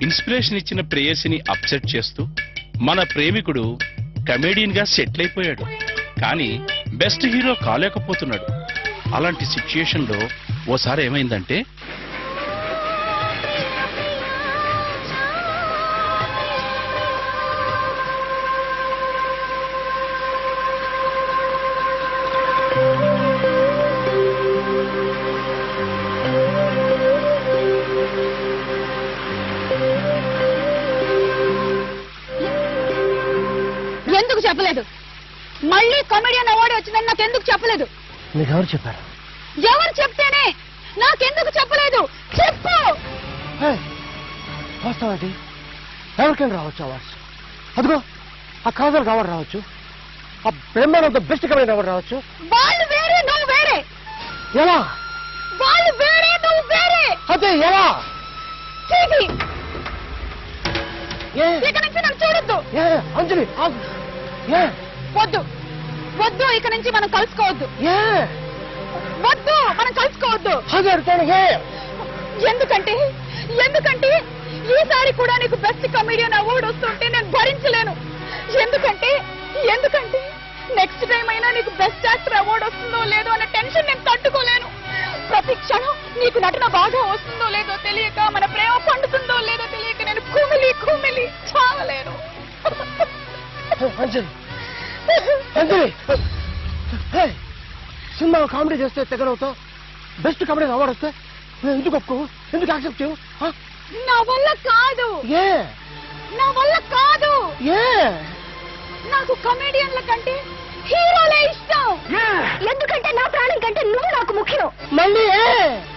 Inspiration ఇచ్చిన ప్రేయసిని upset చేస్తూ మన ప్రేమికుడు కమేడియన్ గా సెటిల్ అయిపోయాడు కానీ బెస్ట్ హీరో కాలేకపోతున్నాడు అలాంటి సిచ్యుయేషన్ లో ఓసారి ఏమైందంటే ఎందుకు చెప్పలేదు మళ్ళీ కమెడియన్ అవార్డు వచ్చిందని నాకు ఎందుకు చెప్పలేదు మీకు ఎవరు చెప్పారు ఎవరు చెప్తేనే నాకెందుకు చెప్పలేదు చెప్పు వాస్తవం అది ఎవరికైనా రావచ్చు అవార్డ్స్ అదిగో ఆ కాజల్ అవార్డు రావచ్చు ఆ బ్రహ్మానంద బెస్ట్ కమెడీ అవార్డు రావచ్చు వాళ్ళు వేరే నువ్వు వేరే ఎలా వాళ్ళు వేరే నువ్వు వేరే అదే ఎలా చీటి ఏ ఇక నుంచి నన్ను చూడొద్దు ఏ అంజలి ఆగు. ఏ వద్దు వద్దు ఇక నుంచి మనం కలుసుకోవద్దు ఏ వద్దు మనం కలుసుకోవద్దు అదే అడుగుతాను ఏ ఎందుకంటే ఎందుకంటే ఈసారి కూడా నీకు బెస్ట్ కమెడియన్ అవార్డు వస్తుంటే నేను భరించలేను ఎందుకంటే ఎందుకంటే నెక్స్ట్ టైం అయినా నీకు బెస్ట్ యాక్టర్ అవార్డు వస్తుందో లేదో అనే టెన్షన్ నేను తట్టుకోలేను ప్రతి క్షణం నీకు నటన బాగా వస్తుందో లేదో తెలియక మన ప్రేమ పండుతుందో లేదో తెలియక నేను కుమిలి కుమిలి చావలేను అంజలి అంజలి హే, సినిమాలో కామెడీ చేస్తే తెగరవుతావు బెస్ట్ కామెడీ అవార్డు వస్తే నువ్వు ఎందుకు ఒప్పుకోవు ఎందుకు యాక్సెప్ట్ చేయవు ఆ? నా వల్ల కాదు ఏ నా వల్ల కాదు ఏ నాకు కమెడియన్ల కంటే హీరోలే ఇష్టం ఏ ఎందుకంటే నా ప్రాణం కంటే నువ్వు నాకు ముఖ్యం మళ్ళీ ఏ